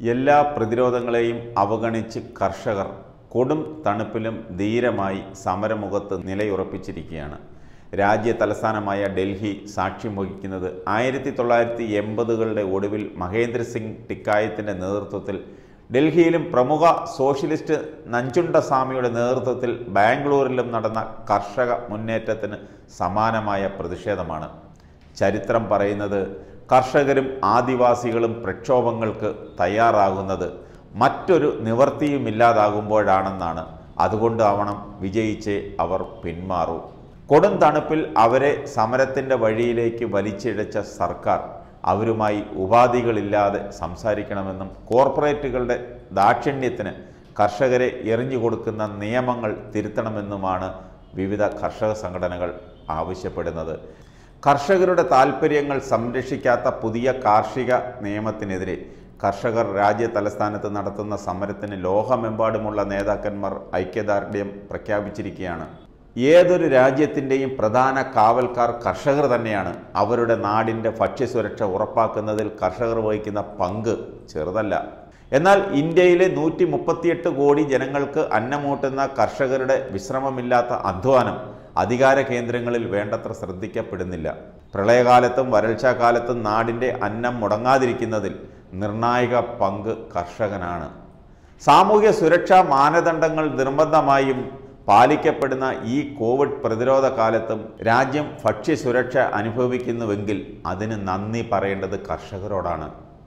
എല്ലാ പ്രതിരോധങ്ങളെയും അവഗണിച്ച് കർഷകർ കൊടും തണുപ്പിലും ധീരമായി സമരമുഖത്ത് നിലയുറപ്പിച്ചിരിക്കുകയാണ് രാജ്യ തലസ്ഥാനമായ ഡൽഹി സാക്ഷ്യം വഹിക്കുന്നത് ആയിരത്തി തൊള്ളായിരത്തി എൺപതുകളുടെ ഒടുവിൽ മഹേന്ദ്ര സിംഗ് ടിക്കായത്തിൻ്റെ നേതൃത്വത്തിൽ ഡൽഹിയിലും പ്രമുഖ സോഷ്യലിസ്റ്റ് നഞ്ചുണ്ടസ്വാമിയുടെ നേതൃത്വത്തിൽ ബാംഗ്ലൂരിലും നടന്ന കർഷക മുന്നേറ്റത്തിന് സമാനമായ പ്രതിഷേധമാണ് ചരിത്രം പറയുന്നത് കർഷകരും ആദിവാസികളും പ്രക്ഷോഭങ്ങൾക്ക് തയ്യാറാകുന്നത് മറ്റൊരു നിവർത്തിയുമില്ലാതാകുമ്പോഴാണെന്നാണ് അതുകൊണ്ടാവണം വിജയിച്ചേ അവർ പിന്മാറൂ കൊടും തണുപ്പിൽ അവരെ സമരത്തിൻ്റെ വഴിയിലേക്ക് വലിച്ചിഴച്ച സർക്കാർ അവരുമായി ഉപാധികളില്ലാതെ സംസാരിക്കണമെന്നും കോർപ്പറേറ്റുകളുടെ ദാക്ഷിണ്യത്തിന് കർഷകരെ എറിഞ്ഞു കൊടുക്കുന്ന നിയമങ്ങൾ തിരുത്തണമെന്നുമാണ് വിവിധ കർഷക സംഘടനകൾ ആവശ്യപ്പെടുന്നത് കർഷകരുടെ താൽപ്പര്യങ്ങൾ സംരക്ഷിക്കാത്ത പുതിയ കാർഷിക നിയമത്തിനെതിരെ കർഷകർ രാജ്യ തലസ്ഥാനത്ത് നടത്തുന്ന സമരത്തിന് ലോകമെമ്പാടുമുള്ള നേതാക്കന്മാർ ഐക്യദാർഢ്യം പ്രഖ്യാപിച്ചിരിക്കുകയാണ് ഏതൊരു രാജ്യത്തിൻ്റെയും പ്രധാന കാവൽക്കാർ കർഷകർ തന്നെയാണ് അവരുടെ നാടിൻ്റെ ഭക്ഷ്യസുരക്ഷ ഉറപ്പാക്കുന്നതിൽ കർഷകർ വഹിക്കുന്ന പങ്ക് ചെറുതല്ല എന്നാൽ ഇന്ത്യയിലെ നൂറ്റി മുപ്പത്തിയെട്ട് കോടി ജനങ്ങൾക്ക് അന്നമൂട്ടുന്ന കർഷകരുടെ വിശ്രമമില്ലാത്ത അധ്വാനം അധികാര കേന്ദ്രങ്ങളിൽ വേണ്ടത്ര ശ്രദ്ധിക്കപ്പെടുന്നില്ല പ്രളയകാലത്തും വരൾച്ചാക്കാലത്തും നാടിൻ്റെ അന്നം മുടങ്ങാതിരിക്കുന്നതിൽ നിർണായക പങ്ക് കർഷകനാണ് സാമൂഹ്യ സുരക്ഷാ മാനദണ്ഡങ്ങൾ നിർബന്ധമായും പാലിക്കപ്പെടുന്ന ഈ കോവിഡ് പ്രതിരോധ കാലത്തും രാജ്യം ഭക്ഷ്യസുരക്ഷ അനുഭവിക്കുന്നുവെങ്കിൽ അതിന് നന്ദി പറയേണ്ടത് കർഷകരോടാണ്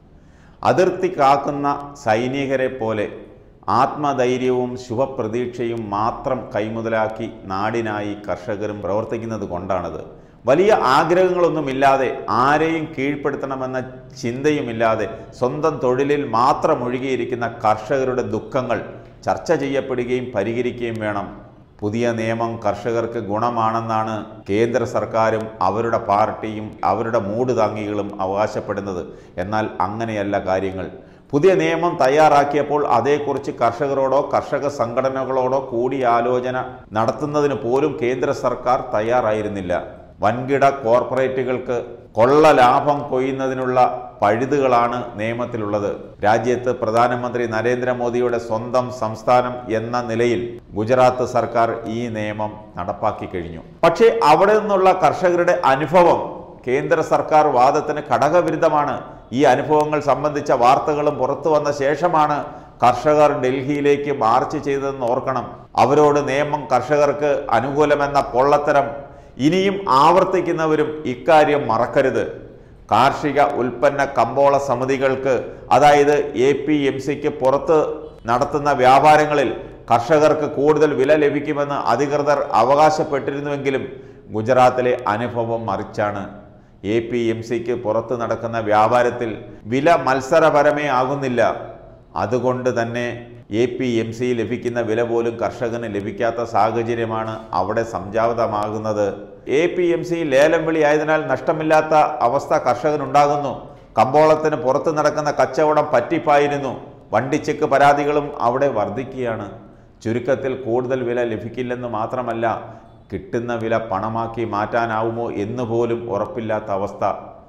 അതിർത്തി കാക്കുന്ന സൈനികരെ പോലെ ആത്മധൈര്യവും ശുഭപ്രതീക്ഷയും മാത്രം കൈമുതലാക്കി നാടിനായി കർഷകരും പ്രവർത്തിക്കുന്നത് കൊണ്ടാണത് വലിയ ആഗ്രഹങ്ങളൊന്നുമില്ലാതെ ആരെയും കീഴ്പ്പെടുത്തണമെന്ന ചിന്തയുമില്ലാതെ സ്വന്തം തൊഴിലിൽ മാത്രം ഒഴുകിയിരിക്കുന്ന കർഷകരുടെ ദുഃഖങ്ങൾ ചർച്ച ചെയ്യപ്പെടുകയും പരിഹരിക്കുകയും വേണം പുതിയ നിയമം കർഷകർക്ക് ഗുണമാണെന്നാണ് കേന്ദ്ര സർക്കാരും അവരുടെ പാർട്ടിയും അവരുടെ മൂട് താങ്ങികളും അവകാശപ്പെടുന്നത് എന്നാൽ അങ്ങനെയല്ല കാര്യങ്ങൾ പുതിയ നിയമം തയ്യാറാക്കിയപ്പോൾ അതേക്കുറിച്ച് കർഷകരോടോ കർഷക സംഘടനകളോടോ കൂടിയാലോചന നടത്തുന്നതിന് പോലും കേന്ദ്ര സർക്കാർ തയ്യാറായിരുന്നില്ല വൻകിട കോർപ്പറേറ്റുകൾക്ക് കൊള്ള ലാഭം കൊയ്യുന്നതിനുള്ള പഴുതുകളാണ് നിയമത്തിലുള്ളത് രാജ്യത്ത് പ്രധാനമന്ത്രി നരേന്ദ്രമോദിയുടെ സ്വന്തം സംസ്ഥാനം എന്ന നിലയിൽ ഗുജറാത്ത് സർക്കാർ ഈ നിയമം നടപ്പാക്കി കഴിഞ്ഞു പക്ഷേ അവിടെ നിന്നുള്ള കർഷകരുടെ അനുഭവം കേന്ദ്ര സർക്കാർ വാദത്തിന് ഘടകവിരുദ്ധമാണ് ഈ അനുഭവങ്ങൾ സംബന്ധിച്ച വാർത്തകളും പുറത്തു വന്ന ശേഷമാണ് കർഷകർ ഡൽഹിയിലേക്ക് മാർച്ച് ചെയ്തതെന്ന് ഓർക്കണം അവരോട് നിയമം കർഷകർക്ക് അനുകൂലമെന്ന പൊള്ളത്തരം ഇനിയും ആവർത്തിക്കുന്നവരും ഇക്കാര്യം മറക്കരുത് കാർഷിക ഉൽപ്പന്ന കമ്പോള സമിതികൾക്ക് അതായത് എ പി എം സിക്ക് പുറത്ത് നടത്തുന്ന വ്യാപാരങ്ങളിൽ കർഷകർക്ക് കൂടുതൽ വില ലഭിക്കുമെന്ന് അധികൃതർ അവകാശപ്പെട്ടിരുന്നുവെങ്കിലും ഗുജറാത്തിലെ അനുഭവം മറിച്ചാണ് എ പി എം സിക്ക് പുറത്ത് നടക്കുന്ന വ്യാപാരത്തിൽ വില മത്സരപരമേ ആകുന്നില്ല അതുകൊണ്ട് തന്നെ എ പി എം സി ലഭിക്കുന്ന വില പോലും കർഷകന് ലഭിക്കാത്ത സാഹചര്യമാണ് അവിടെ സംജാതമാകുന്നത് എ പി എം സി ലേലം വിളി ആയതിനാൽ നഷ്ടമില്ലാത്ത അവസ്ഥ കർഷകനുണ്ടാകുന്നു കമ്പോളത്തിന് പുറത്ത് നടക്കുന്ന കച്ചവടം പറ്റിപ്പായിരുന്നു വണ്ടിച്ചെക്ക് പരാതികളും അവിടെ വർദ്ധിക്കുകയാണ് ചുരുക്കത്തിൽ കൂടുതൽ വില ലഭിക്കില്ലെന്ന് മാത്രമല്ല കിട്ടുന്ന വില പണമാക്കി മാറ്റാനാവുമോ എന്ന് പോലും ഉറപ്പില്ലാത്ത അവസ്ഥ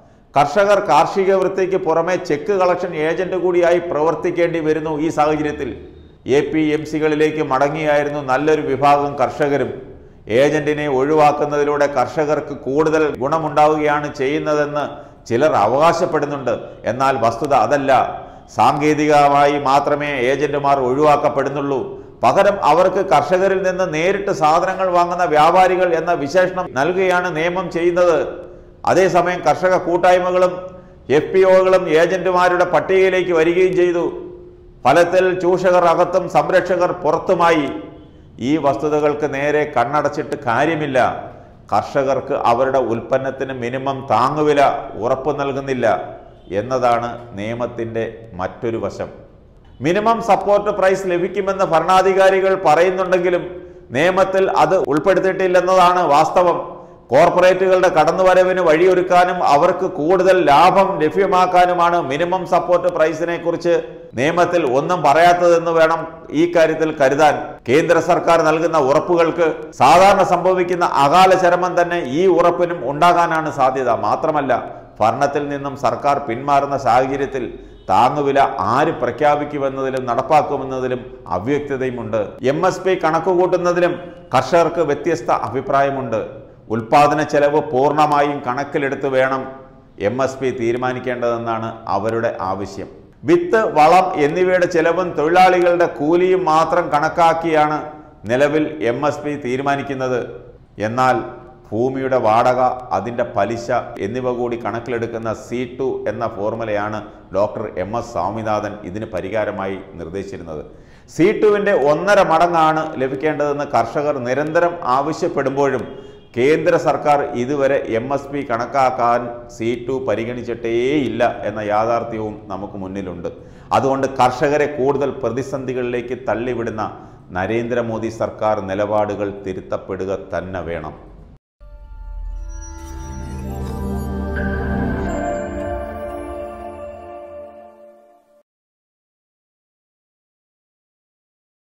കർഷകർ കാർഷിക വൃത്തിക്ക് പുറമെ ചെക്ക് കളക്ഷൻ ഏജന്റ് കൂടിയായി പ്രവർത്തിക്കേണ്ടി വരുന്നു ഈ സാഹചര്യത്തിൽ എ പി എം സികളിലേക്ക് മടങ്ങിയായിരുന്നു നല്ലൊരു വിഭാഗം കർഷകരും ഏജന്റിനെ ഒഴിവാക്കുന്നതിലൂടെ കർഷകർക്ക് കൂടുതൽ ഗുണമുണ്ടാവുകയാണ് ചെയ്യുന്നതെന്ന് ചിലർ അവകാശപ്പെടുന്നുണ്ട് എന്നാൽ വസ്തുത അതല്ല സാങ്കേതികമായി മാത്രമേ ഏജന്റുമാർ ഒഴിവാക്കപ്പെടുന്നുള്ളൂ പകരം അവർക്ക് കർഷകരിൽ നിന്ന് നേരിട്ട് സാധനങ്ങൾ വാങ്ങുന്ന വ്യാപാരികൾ എന്ന വിശേഷണം നൽകുകയാണ് നിയമം ചെയ്യുന്നത് അതേസമയം കർഷക കൂട്ടായ്മകളും എഫ് പി ഒകളും ഏജന്റുമാരുടെ പട്ടികയിലേക്ക് വരികയും ചെയ്തു ഫലത്തിൽ ചൂഷകർ അകത്തും സംരക്ഷകർ പുറത്തുമായി ഈ വസ്തുതകൾക്ക് നേരെ കണ്ണടച്ചിട്ട് കാര്യമില്ല കർഷകർക്ക് അവരുടെ ഉൽപ്പന്നത്തിന് മിനിമം താങ്ങുവില ഉറപ്പു നൽകുന്നില്ല എന്നതാണ് നിയമത്തിൻ്റെ മറ്റൊരു വശം മിനിമം സപ്പോർട്ട് പ്രൈസ് ലഭിക്കുമെന്ന് ഭരണാധികാരികൾ പറയുന്നുണ്ടെങ്കിലും നിയമത്തിൽ അത് ഉൾപ്പെടുത്തിയിട്ടില്ലെന്നതാണ് വാസ്തവം കോർപ്പറേറ്റുകളുടെ കടന്നുവരവിന് വഴിയൊരുക്കാനും അവർക്ക് കൂടുതൽ ലാഭം ലഭ്യമാക്കാനുമാണ് മിനിമം സപ്പോർട്ട് പ്രൈസിനെ കുറിച്ച് നിയമത്തിൽ ഒന്നും പറയാത്തതെന്ന് വേണം ഈ കാര്യത്തിൽ കരുതാൻ കേന്ദ്ര സർക്കാർ നൽകുന്ന ഉറപ്പുകൾക്ക് സാധാരണ സംഭവിക്കുന്ന അകാല ചരമം തന്നെ ഈ ഉറപ്പിനും ഉണ്ടാകാനാണ് സാധ്യത മാത്രമല്ല ഭരണത്തിൽ നിന്നും സർക്കാർ പിന്മാറുന്ന സാഹചര്യത്തിൽ താങ്ങുവില ആര് പ്രഖ്യാപിക്കുമെന്നതിലും നടപ്പാക്കുമെന്നതിലും അവ്യക്തതയുമുണ്ട് എം എസ് പി കണക്ക് കൂട്ടുന്നതിലും കർഷകർക്ക് വ്യത്യസ്ത അഭിപ്രായമുണ്ട് ഉൽപാദന ചെലവ് പൂർണ്ണമായും കണക്കിലെടുത്ത് വേണം എം എസ് പി തീരുമാനിക്കേണ്ടതെന്നാണ് അവരുടെ ആവശ്യം വിത്ത് വളം എന്നിവയുടെ ചെലവും തൊഴിലാളികളുടെ കൂലിയും മാത്രം കണക്കാക്കിയാണ് നിലവിൽ എം എസ് പി തീരുമാനിക്കുന്നത് എന്നാൽ ഭൂമിയുടെ വാടക അതിൻ്റെ പലിശ എന്നിവ കൂടി കണക്കിലെടുക്കുന്ന സി ടു എന്ന ഫോർമുലയാണ് ഡോക്ടർ എം എസ് സ്വാമിനാഥൻ ഇതിന് പരിഹാരമായി നിർദ്ദേശിച്ചിരുന്നത് സി ടുവിൻ്റെ ഒന്നര മടങ്ങാണ് ലഭിക്കേണ്ടതെന്ന് കർഷകർ നിരന്തരം ആവശ്യപ്പെടുമ്പോഴും കേന്ദ്ര സർക്കാർ ഇതുവരെ എം എസ് പി കണക്കാക്കാൻ സി ടു പരിഗണിച്ചിട്ടേയില്ല എന്ന യാഥാർത്ഥ്യവും നമുക്ക് മുന്നിലുണ്ട് അതുകൊണ്ട് കർഷകരെ കൂടുതൽ പ്രതിസന്ധികളിലേക്ക് തള്ളിവിടുന്ന നരേന്ദ്രമോദി സർക്കാർ നിലപാടുകൾ തിരുത്തപ്പെടുക തന്നെ വേണം